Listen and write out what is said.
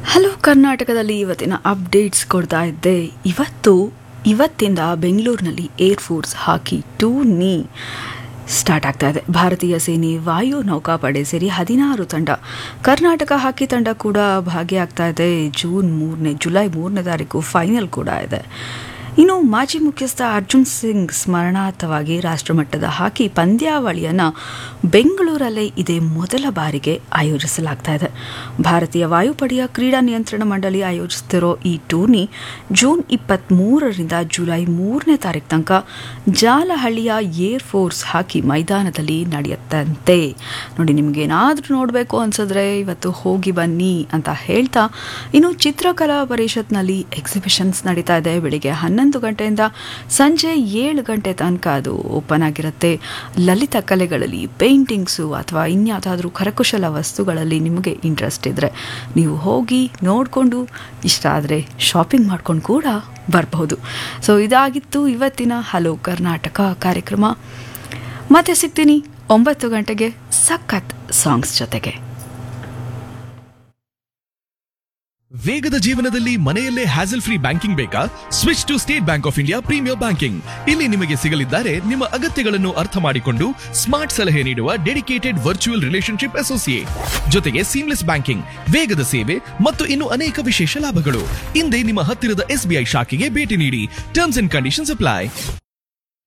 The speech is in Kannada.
ಹಲೋ ಕರ್ನಾಟಕದಲ್ಲಿ ಇವತ್ತಿನ ಅಪ್ಡೇಟ್ಸ್ ಕೊಡ್ತಾ ಇದ್ದೆ ಇವತ್ತು ಇವತ್ತಿಂದ ಬೆಂಗಳೂರಿನಲ್ಲಿ air force hockey tourney start ಆಗ್ತಾ ಇದೆ ಭಾರತೀಯ ಸೇನೆ ವಾಯು ನೌಕಾಪಡೆ ಸೇರಿ ಹದಿನಾರು ತಂಡ ಕರ್ನಾಟಕ ಹಾಕಿ ತಂಡ ಕೂಡ ಭಾಗಿಯಾಗ್ತಾ ಇದೆ ಜೂನ್ ಮೂರನೇ ಜುಲೈ ಮೂರನೇ ತಾರೀಕು ಫೈನಲ್ ಕೂಡ ಇದೆ ಇನ್ನು ಮಾಜಿ ಮುಖ್ಯಸ್ಥ ಅರ್ಜುನ್ ಸಿಂಗ್ ಸ್ಮರಣಾರ್ಥವಾಗಿ ರಾಷ್ಟ್ರಮಟ್ಟದ ಹಾಕಿ ಪಂದ್ಯಾವಳಿಯನ್ನು ಬೆಂಗಳೂರಲ್ಲೇ ಇದೇ ಮೊದಲ ಬಾರಿಗೆ ಆಯೋಜಿಸಲಾಗ್ತಾ ಇದೆ ಭಾರತೀಯ ವಾಯುಪಡೆಯ ಕ್ರೀಡಾ ನಿಯಂತ್ರಣ ಮಂಡಳಿ ಆಯೋಜಿಸುತ್ತಿರೋ ಈ ಟೂರ್ನಿ ಜೂನ್ ಇಪ್ಪತ್ತ್ಮೂರರಿಂದ ಜುಲೈ ಮೂರನೇ ತಾರೀಕು ತನಕ ಜಾಲಹಳ್ಳಿಯ ಏರ್ ಫೋರ್ಸ್ ಹಾಕಿ ಮೈದಾನದಲ್ಲಿ ನಡೆಯುತ್ತಂತೆ ನೋಡಿ ನಿಮಗೇನಾದರೂ ನೋಡಬೇಕು ಅನ್ಸಿದ್ರೆ ಇವತ್ತು ಹೋಗಿ ಬನ್ನಿ ಅಂತ ಹೇಳ್ತಾ ಇನ್ನು ಚಿತ್ರಕಲಾ ಪರಿಷತ್ನಲ್ಲಿ ಎಕ್ಸಿಬಿಷನ್ಸ್ ನಡೀತಾ ಇದೆ ಬೆಳಿಗ್ಗೆ ಹನ್ನೊಂದು ಗಂಟೆಯಿಂದ ಸಂಜೆ ಏಳು ಗಂಟೆ ತನಕ ಅದು ಓಪನ್ ಆಗಿರುತ್ತೆ ಲಲಿತ ಕಲೆಗಳಲ್ಲಿ ಪೇಂಟಿಂಗ್ಸು ಅಥವಾ ಇನ್ಯಾವುದಾದ್ರೂ ಕರಕುಶಲ ವಸ್ತುಗಳಲ್ಲಿ ನಿಮಗೆ ಇಂಟ್ರೆಸ್ಟ್ ಇದ್ದರೆ ನೀವು ಹೋಗಿ ನೋಡಿಕೊಂಡು ಇಷ್ಟ ಆದರೆ ಶಾಪಿಂಗ್ ಮಾಡ್ಕೊಂಡು ಕೂಡ ಬರಬಹುದು ಸೊ ಇದಾಗಿತ್ತು ಇವತ್ತಿನ ಹಲೋ ಕರ್ನಾಟಕ ಕಾರ್ಯಕ್ರಮ ಮತ್ತೆ ಸಿಗ್ತೀನಿ ಒಂಬತ್ತು ಗಂಟೆಗೆ ಸಖತ್ ಸಾಂಗ್ಸ್ ಜೊತೆಗೆ ವೇಗದ ಜೀವನದಲ್ಲಿ ಮನೆಯಲ್ಲೇ ಹ್ಯಾಸಲ್ ಫ್ರೀ ಬ್ಯಾಂಕಿಂಗ್ ಬೇಕಾ switch to State Bank of India premier banking ಇಲ್ಲಿ ನಿಮಗೆ ಸಿಗಲಿದ್ದಾರೆ ನಿಮ್ಮ ಅಗತ್ಯಗಳನ್ನು ಅರ್ಥ ಮಾಡಿಕೊಂಡು ಸ್ಮಾರ್ಟ್ ಸಲಹೆ ನೀಡುವ ಡೆಡಿಕೇಟೆಡ್ ವರ್ಚುವಲ್ ರಿಲೇಶನ್ಶಿಪ್ ಅಸೋಸಿಯೇಟ್ ಜೊತೆಗೆ ಸೀಮ್ಲೆಸ್ ಬ್ಯಾಂಕಿಂಗ್ ವೇಗದ ಸೇವೆ ಮತ್ತು ಇನ್ನು ಅನೇಕ ವಿಶೇಷ ಲಾಭಗಳು ಹಿಂದೆ ನಿಮ್ಮ ಹತ್ತಿರದ ಎಸ್ಬಿಐ ಶಾಖೆಗೆ ಭೇಟಿ ನೀಡಿ ಟರ್ಮ್ಸ್ ಅಂಡ್ ಕಂಡೀಷನ್ಸ್ ಅಪ್ಲೈ